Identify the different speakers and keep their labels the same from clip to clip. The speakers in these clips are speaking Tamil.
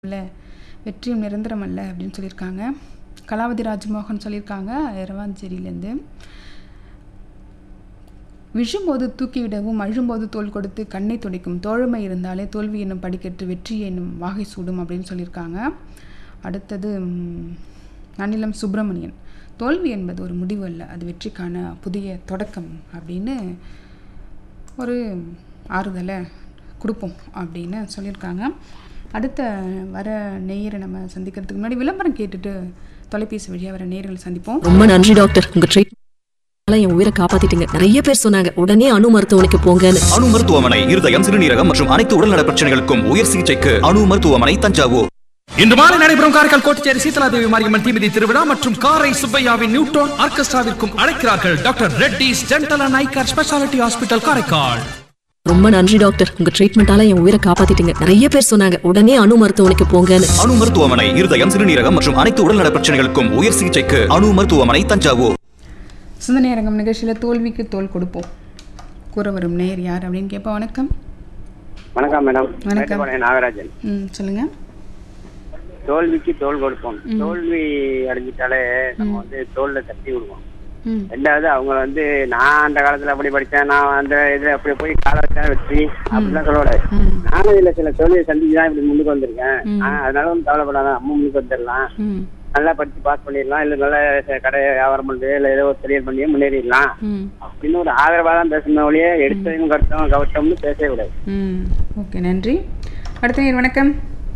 Speaker 1: இல்ல வெற்றியும் நிரந்தரம் அல்ல அப்படின்னு சொல்லியிருக்காங்க கலாவதி ராஜ்மோகன் சொல்லியிருக்காங்க இரவாஞ்சேரியிலேருந்து விழும்போது தூக்கிவிடவும் அழும்போது தோள் கொடுத்து கண்ணை துடைக்கும் தோழமை இருந்தாலே தோல்வி என்னும் படிக்கட்டு வெற்றி என்னும் வாகை சூடும் அப்படின்னு சொல்லியிருக்காங்க அடுத்தது ம், நன்னிலம் சுப்பிரமணியன் தோல்வி என்பது ஒரு முடிவு அல்ல அது வெற்றிக்கான புதிய தொடக்கம் அப்படின்னு ஒரு ஆறுதலை கொடுப்போம் அப்படின்னு சொல்லியிருக்காங்க அடுத்த வர நேயரை நம்ம சந்திக்கிறதுக்கு முன்னாடி விளம்பரம் கேட்டுட்டு தொலைபேசி வழியாக வர நேயர்களை சந்திப்போம்
Speaker 2: ரொம்ப நன்றி டாக்டர் உங்க ட்ரீட்மெண்ட் என் உயிரை காப்பாத்திட்டீங்க நிறைய பேர் சொன்னாங்க உடனே அணு மருத்துவமனைக்கு போங்கன்னு
Speaker 3: அணு மருத்துவமனை இருதயம் சிறுநீரகம் மற்றும் அனைத்து உடல்நல பிரச்சனைகளுக்கும் உயர் சிகிச்சைக்கு அணு மருத்துவமனை தஞ்சாவூர்
Speaker 4: இன்று மாலை நடைபெறும் காரைக்கால் கோட்டச்சேரி சீதலாதேவி மாரியம்மன் தீமிதி திருவிழா மற்றும் காரை சுப்பையாவின் நியூட்ரான் ஆர்கெஸ்ட்ராவிற்கும் அழைக்கிறார்கள் doctor Reddy's dental and eye care speciality hospital Karaikal
Speaker 2: ரொம்ப நன்றி டாக்டர் உங்க ட்ரீட்மெண்டால என் உயிரை காப்பாத்திட்டீங்க நிறைய பேர் சொன்னாங்க உடனே அணு மருத்துவமனைக்கு போங்கன்னு
Speaker 3: அணு மருத்துவமனை இருதயம் சிறுநீரகம் மற்றும் அனைத்து உடல்நல பிரச்சனைகளுக்கும் உயர் சிகிச்சைக்கு அணு மருத்துவமனை தஞ்சாவூர்
Speaker 1: சிந்தனையரங்கம் நிகழ்ச்சியில் தோல்விக்கு தோல் கொடுப்போம் கூற வரும் நேயர் யார் அப்படின்னு கேட்போம் வணக்கம்
Speaker 5: வணக்கம் மேடம்
Speaker 1: வணக்கம்.
Speaker 5: மேட்டுப்பாளையம் நாகராஜன்
Speaker 1: ம் சொல்லுங்கள்
Speaker 5: தோல்விக்கு தோல் கொடுப்போம் தோல்வி அடைஞ்சிட்டாலே நம்ம வந்து தோல்ல தட்டி விடுவோம்
Speaker 1: ம்
Speaker 5: ரெண்டாவது அவங்க வந்து நான் அந்த காலத்துல அப்படி படிச்சேன் நான் அந்த இதுல அப்படி போய் கால வச்சேன் வெற்றி அப்படிலாம் சொல்லக்கூடாது
Speaker 1: ம்
Speaker 5: நானும் இதுல சில தோல்வியை சந்திச்சு தான் இப்படி முன்னுக்கு வந்திருக்கேன் ஆஹ் அதனால ஒன்றும் கவலைப்படாத அம்மா முன்னுக்கு வந்துடலாம்
Speaker 1: ம்
Speaker 5: நல்லா படிச்சு பாஸ் பண்ணிடலாம் இல்ல நல்ல ச- கடை வியாபாரம் பண்ணி இல்ல ஏதோ ஒரு தொழில் பண்ணி முன்னேறிடலாம்
Speaker 1: ம்
Speaker 5: அப்படின்னு ஒரு ஆதரவா தான் பேசணும் ஒழிய எடுத்ததும் கருத்தம் கவட்டம்னு பேசவே கூடாது
Speaker 1: ம் ஓகே நன்றி அடுத்த நேயர் வணக்கம்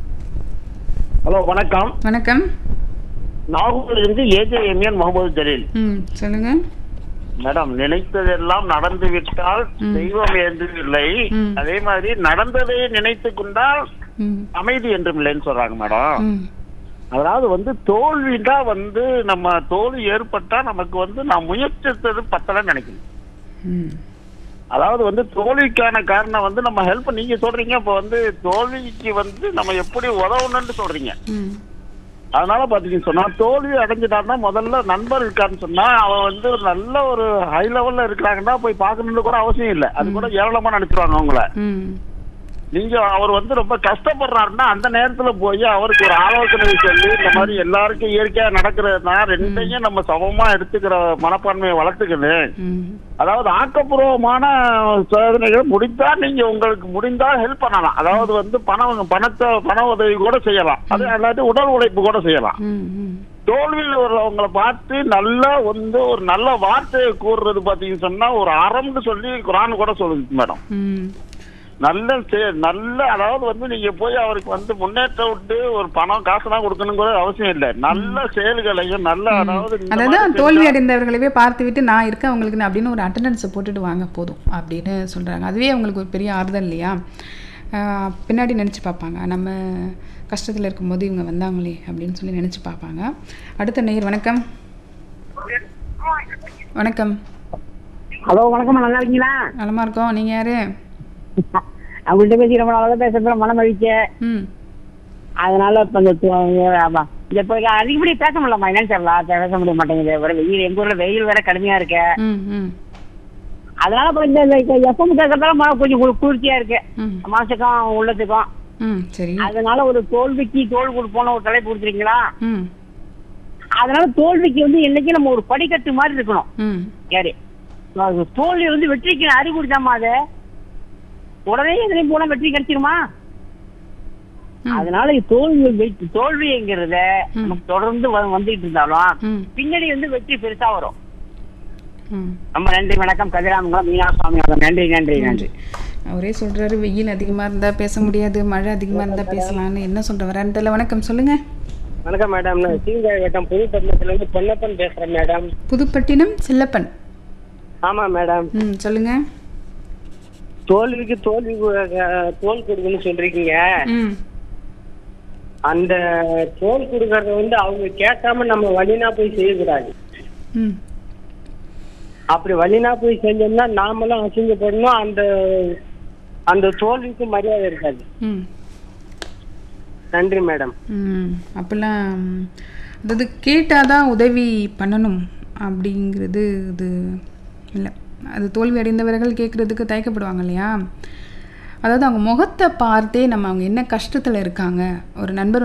Speaker 6: ஹலோ வணக்கம்
Speaker 1: வணக்கம்
Speaker 6: நாகூரில் இருந்து ஏஜேஎம்என் முகமது ஜலீல்
Speaker 1: ம் சொல்லுங்கள்
Speaker 6: மேடம் நினைத்ததெல்லாம் நடந்து விட்டால் தெய்வம் என்றும் இல்லை
Speaker 1: ம்.
Speaker 6: அதே மாதிரி நடந்ததை நினைத்து கொண்டால்
Speaker 1: ம்
Speaker 6: அமைதி என்றும் இல்லைன்னு சொல்றாங்க மேடம்
Speaker 1: ம்
Speaker 6: அதாவது வந்து தோல்விதான் வந்து நம்ம தோல்வி ஏற்பட்டா நமக்கு வந்து நான் முயற்சித்தது பத்தலன்னு நினைக்கணும்
Speaker 1: ம்
Speaker 6: அதாவது வந்து தோல்விக்கான காரணம் வந்து நம்ம ஹெல்ப் நீங்க சொல்றீங்க இப்ப வந்து தோல்விக்கு வந்து நம்ம எப்படி உதவணும்னு சொல்றீங்க
Speaker 1: ம்
Speaker 6: அதனால பாத்தீங்கன்னு சொன்னா தோல்வி அடைஞ்சிட்டான்னா முதல்ல நண்பர் இருக்கான்னு சொன்னா அவன் வந்து ஒரு நல்ல ஒரு ஹை லெவல்ல இருக்கிறாங்கன்னா போய் பார்க்கணும்னு கூட அவசியம் இல்லை அது கூட ஏராளமா நினைச்சிருவாங்க அவங்கள
Speaker 1: ம்
Speaker 6: நீங்க அவர் வந்து ரொம்ப கஷ்டப்படுறாருன்னா அந்த நேரத்துல போய் அவருக்கு ஒரு ஆலோசனை சொல்லி இந்த மாதிரி எல்லாருக்கும் இயற்கையா நடக்கிறதுனா ரெண்டையும் நம்ம சமமா எடுத்துக்கிற மனப்பான்மையை வளர்த்துக்கணும்
Speaker 1: ம்
Speaker 6: அதாவது ஆக்கப்பூர்வமான சோதனைகள் முடிந்தா நீங்க உங்களுக்கு முடிந்தா ஹெல்ப் பண்ணலாம் அதாவது வந்து பணம் பணத்தை பண உதவி கூட செய்யலாம் அது அல்லாட்டி உடல் உழைப்பு கூட செய்யலாம்
Speaker 1: ம் ம்
Speaker 6: தோல்வியில் உள்ளவங்களை பார்த்து நல்லா வந்து ஒரு நல்ல வார்த்தையை கூறுறது பாத்தீங்கன்னு சொன்னா ஒரு அறம்னு சொல்லி குரான் கூட சொல்லுது மேடம்
Speaker 1: ம்
Speaker 6: நல்ல செ- நல்ல அதாவது வந்து நீங்க போய் அவருக்கு வந்து முன்னேற்றம் விட்டு ஒரு பணம் காசுலாம் கொடுக்கணுங்கிற அவசியம் இல்லை நல்ல செயல்களையும் நல்ல அதாவது இந்த
Speaker 1: அதாவது
Speaker 6: மாதிரி
Speaker 1: தோல்வி
Speaker 6: செஞ்சா-
Speaker 1: அடைந்தவர்களவே பார்த்து விட்டு நான் இருக்கேன் அவங்களுக்கு அப்படின்னு ஒரு அட்டண்டன்ஸை போட்டுட்டு வாங்க போதும் அப்படின்னு சொல்கிறாங்க அதுவே அவங்களுக்கு ஒரு பெரிய ஆறுதல் இல்லையா ஆஹ் பின்னாடி நினச்சி பார்ப்பாங்க நம்ம கஷ்டத்தில் இருக்கும்போது இவங்க வந்தாங்களே அப்படின்னு சொல்லி நினச்சி பார்ப்பாங்க அடுத்த நேயர் வணக்கம் வணக்கம்
Speaker 7: ஹலோ வணக்கம் நல்லா இருக்கீங்களா
Speaker 1: நலமா இருக்கோம் நீங்கள் யாரு
Speaker 7: அவங்கள்ட்ட பேசி ரொம்ப நாளாக பேசுறதுல மனம் மகிழ்ச்சி
Speaker 1: ம்
Speaker 7: அதனால இப்போ இந்த து- ஆமா இந்த இப்போ அதிகப்படி பேச முடியலம்மா என்னன்னு தெரியல பேச முடிய மாட்டேங்குது வேற வெயில் எங்க ஊர்ல வெயில் வேற கடுமையா இருக்கு
Speaker 1: ம் ம்
Speaker 7: அதனால இப்போ இந்த எஃப்எம் கேட்கறதால ம- கொஞ்சம் கு- குளிர்ச்சியா இருக்கு
Speaker 1: ம்
Speaker 7: மனசுக்கும் உள்ளத்துக்கும்
Speaker 1: ம் சரி
Speaker 7: அதனால ஒரு தோல்விக்கு தோல் கொடுப்போன ஒரு தலைப்பு கொடுத்துருக்கீங்களா
Speaker 1: ம்
Speaker 7: அதனால தோல்விக்கு வந்து என்னைக்கும் நம்ம ஒரு படிக்கட்டு மாதிரி இருக்கணும்
Speaker 1: ம்
Speaker 7: யாரு அது தோல்வி வந்து வெற்றிக்கு அறிகுறி தாம்மா அது உடனே எதுலையும் போனா வெற்றி கிடைச்சிருமா
Speaker 1: ம்.
Speaker 7: அதனால தோல்வி வெற்றி- தோல்விங்கிறத நமக்கு தொடர்ந்து வ- வந்துட்டு இருந்தாலும்
Speaker 1: ம்
Speaker 7: பின்னாடி வந்து வெற்றி பெருசா வரும்
Speaker 1: ம்
Speaker 7: ரொம்ப நன்றி வணக்கம் கதிராமங்கலம் மீனா சுவாமி அவர்கள் நன்றி நன்றி நன்றி
Speaker 1: அவரே சொல்றாரு வெயில் அதிகமாக இருந்தால் பேச முடியாது மழை அதிகமாக இருந்தால் பேசலாம்னு என்ன சொல்ற வரான்னு தெரியல வணக்கம் சொல்லுங்க
Speaker 5: வணக்கம் மேடம் நான் சீங்காய் வட்டம் புதுப்பட்டினத்துல இருந்து பொன்னப்பன் பேசுறேன் மேடம்
Speaker 1: புதுப்பட்டினம் செல்லப்பன்
Speaker 5: ஆமா மேடம்
Speaker 1: ம் சொல்லுங்க
Speaker 5: தோல்விக்கு தோல்வி கு- அஹ், தோல் கொடுக்கணும்னு சொல்றீங்க
Speaker 1: ம்
Speaker 5: அந்த தோல் கொடுக்கறத வந்து அவங்க கேட்காம நம்ம வழினா போய் செய்யக்கூடாது
Speaker 1: ம்
Speaker 5: அப்படி வழினா போய் செஞ்சோம்னா நாமளும் அசிங்கப்படணும் அந்த அந்த தோல்விக்கு மரியாதை இருக்காது
Speaker 1: ம்
Speaker 5: நன்றி மேடம்
Speaker 1: ம் அப்படிலாம் அதாவது கேட்டால் தான் உதவி பண்ணணும் அப்படிங்கிறது இது இல்லை அது தோல்வி அடைந்தவர்கள் கேட்குறதுக்கு தயக்கப்படுவாங்க இல்லையா அதாவது அவங்க முகத்தை பார்த்தே நம்ம அவங்க என்ன கஷ்டத்தில் இருக்காங்க ஒரு நண்பர்